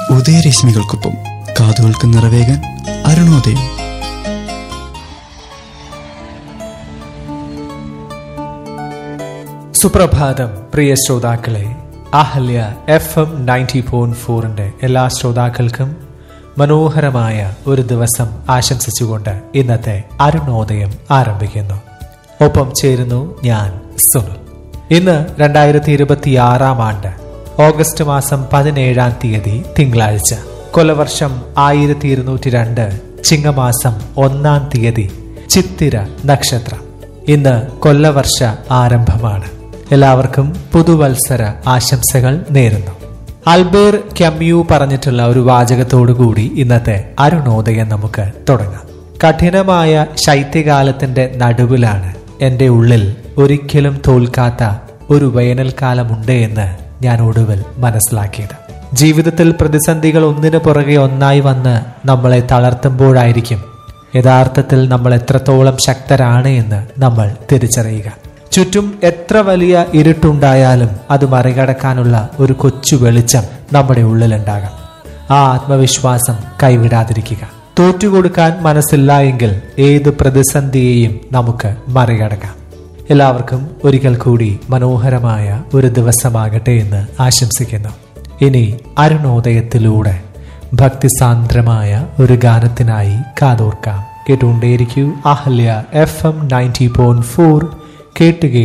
ഉദയരശ്മികൾക്കൊപ്പം കാതുകൾക്ക് നിറവേകാൻ അരുണോദയം സുപ്രഭാതം പ്രിയ ശ്രോതാക്കളെ Ahalya F M ninety point ഫോറിന്റെ എല്ലാ ശ്രോതാക്കൾക്കും മനോഹരമായ ഒരു ദിവസം ആശംസിച്ചുകൊണ്ട് ഇന്നത്തെ അരുണോദയം ആരംഭിക്കുന്നു ഒപ്പം ചേരുന്നു ഞാൻ സുനിൽ ഇന്ന് രണ്ടായിരത്തി ഇരുപത്തി ആറാം ആണ്ട് ഓഗസ്റ്റ് മാസം പതിനേഴാം തീയതി തിങ്കളാഴ്ച കൊലവർഷം ആയിരത്തി ഇരുന്നൂറ്റി രണ്ട് ചിങ്ങമാസം ഒന്നാം തീയതി ചിത്തിര നക്ഷത്രം ഇന്ന് കൊല്ലവർഷ ആരംഭമാണ് എല്ലാവർക്കും പുതുവത്സര ആശംസകൾ നേരുന്നു അൽബേർ ക്യമ്യു പറഞ്ഞിട്ടുള്ള ഒരു വാചകത്തോടു കൂടി ഇന്നത്തെ അരുണോദയം നമുക്ക് തുടങ്ങാം കഠിനമായ ശൈത്യകാലത്തിന്റെ നടുവിലാണ് എന്റെ ഉള്ളിൽ ഒരിക്കലും തോൽക്കാത്ത ഒരു വേനൽക്കാലമുണ്ട് എന്ന് ഞാൻ ഒടുവിൽ മനസ്സിലാക്കിയത് ജീവിതത്തിൽ പ്രതിസന്ധികൾ ഒന്നിനു പുറകെ ഒന്നായി വന്ന് നമ്മളെ തളർത്തുമ്പോഴായിരിക്കും യഥാർത്ഥത്തിൽ നമ്മൾ എത്രത്തോളം ശക്തരാണ് എന്ന് നമ്മൾ തിരിച്ചറിയുക ചുറ്റും എത്ര വലിയ ഇരുട്ടുണ്ടായാലും അത് മറികടക്കാനുള്ള ഒരു കൊച്ചു വെളിച്ചം നമ്മുടെ ഉള്ളിലുണ്ടാകാം ആ ആത്മവിശ്വാസം കൈവിടാതിരിക്കുക തോറ്റുകൊടുക്കാൻ മനസ്സില്ല എങ്കിൽ ഏത് പ്രതിസന്ധിയെയും നമുക്ക് മറികടക്കാം എല്ലാവർക്കും ഒരിക്കൽ കൂടി മനോഹരമായ ഒരു ദിവസമാകട്ടെ എന്ന് ആശംസിക്കുന്നു ഇനി അരുണോദയത്തിലൂടെ ഭക്തിസാന്ദ്രമായ ഒരു ഗാനത്തിനായി കാതോർക്കാം കേട്ടുകൊണ്ടേയിരിക്കൂ Ahalya F M ninety point four കേട്ടുകേ